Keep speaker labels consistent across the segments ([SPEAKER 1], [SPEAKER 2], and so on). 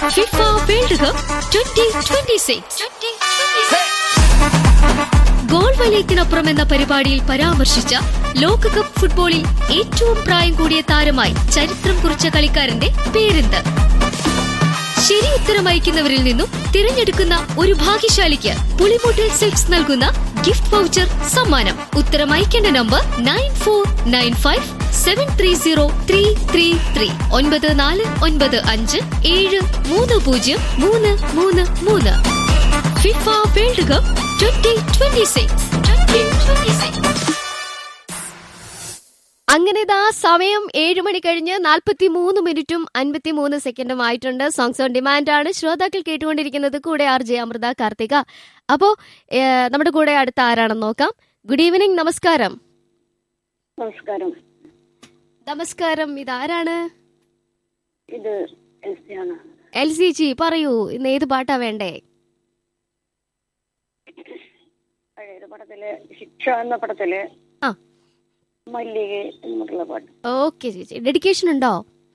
[SPEAKER 1] FIFA world cup twenty twenty six goal വലയത്തിനപ്പുറം എന്ന പരിപാടിയിൽ പരാമർശിച്ച ലോകകപ്പ് ഫുട്ബോളിൽ ഏറ്റവും പ്രായം കൂടിയ താരമായി ചരിത്രം കുറിച്ച കളിക്കാരന്റെ പേരെന്ത് ശരി ഉത്തരം അയക്കുന്നവരിൽ നിന്നും തിരഞ്ഞെടുക്കുന്ന ഒരു ഭാഗ്യശാലിക്ക് പുളിമൂട്ടിൽ സിൽക്സ് നൽകുന്ന ഗിഫ്റ്റ് വൗച്ചർ സമ്മാനം ഉത്തരം അയക്കേണ്ട നമ്പർ nine four nine five seven three zero three three three ഒൻപത് നാല് ഒൻപത് അഞ്ച് ഏഴ് മൂന്ന് പൂജ്യം മൂന്ന് മൂന്ന് മൂന്ന് FIFA world cup twenty twenty six twenty twenty six
[SPEAKER 2] അങ്ങനെ ഇതാ സമയം ഏഴ് മണി കഴിഞ്ഞ് നാൽപ്പത്തി മൂന്ന് മിനിറ്റും അൻപത്തി മൂന്ന് സെക്കൻഡും ആയിട്ടുണ്ട് സോങ്സ് ഓൺ ഡിമാൻഡ് ആണ് ശ്രോതാക്കൾ കേട്ടുകൊണ്ടിരിക്കുന്നത് കൂടെ ആർ ജെ അമൃത കാർത്തിക അപ്പോ ഏഹ്, നമ്മുടെ കൂടെ അടുത്ത ആരാണെന്ന് നോക്കാം ഗുഡ് ഈവനിങ് നമസ്കാരം
[SPEAKER 3] നമസ്കാരം
[SPEAKER 2] നമസ്കാരം ഇതാരാണ്
[SPEAKER 3] ഇത് എൽസിയാണ്
[SPEAKER 2] എൽ സി ജി പറയൂ ഇന്ന് ഏത് പാട്ടാ വേണ്ടേ
[SPEAKER 3] പഴയത് പടത്തില് ശിക്ഷ എന്ന പടത്തില്
[SPEAKER 2] ആ.
[SPEAKER 3] മല്ലിക എന്നുള്ള പാട്ട്
[SPEAKER 2] ഓക്കെ ചേച്ചി ഡെഡിക്കേഷൻ ഉണ്ടോ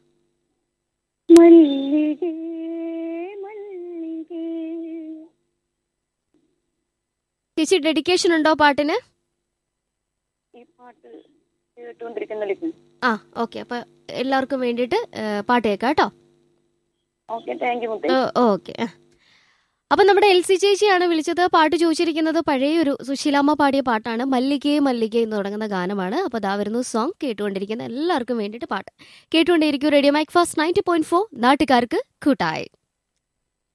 [SPEAKER 3] മല്ലിക മല്ലിക
[SPEAKER 2] ചേച്ചി ഡെഡിക്കേഷൻ ഉണ്ടോ പാട്ടിന്
[SPEAKER 3] ഈ പാട്ട് കേട്ടുകൊണ്ടിരിക്കുന്ന
[SPEAKER 2] ആ ഓക്കെ അപ്പൊ എല്ലാവർക്കും വേണ്ടിയിട്ട് ഏഹ്, പാട്ട് കേൾക്കാം കേട്ടോ
[SPEAKER 3] ഓക്കെ താങ്ക് യു മുത്തേ
[SPEAKER 2] ഓക്കെ അപ്പൊ നമ്മുടെ എൽ സി ചേച്ചിയാണ് വിളിച്ചത് പാട്ട് ചോദിച്ചിരിക്കുന്നത് പഴയൊരു സുശീലാമ്മ പാടിയ പാട്ടാണ് മല്ലികേ മല്ലികേ എന്ന് തുടങ്ങുന്ന ഗാനമാണ് അപ്പൊ അതാ വരുന്നു സോങ് കേട്ടുകൊണ്ടിരിക്കുന്ന എല്ലാവർക്കും വേണ്ടിയിട്ട് പാട്ട് കേട്ടുകൊണ്ടേയിരിക്കും radio mike fast ninety point four നാട്ടുകാർക്ക് കൂട്ടായി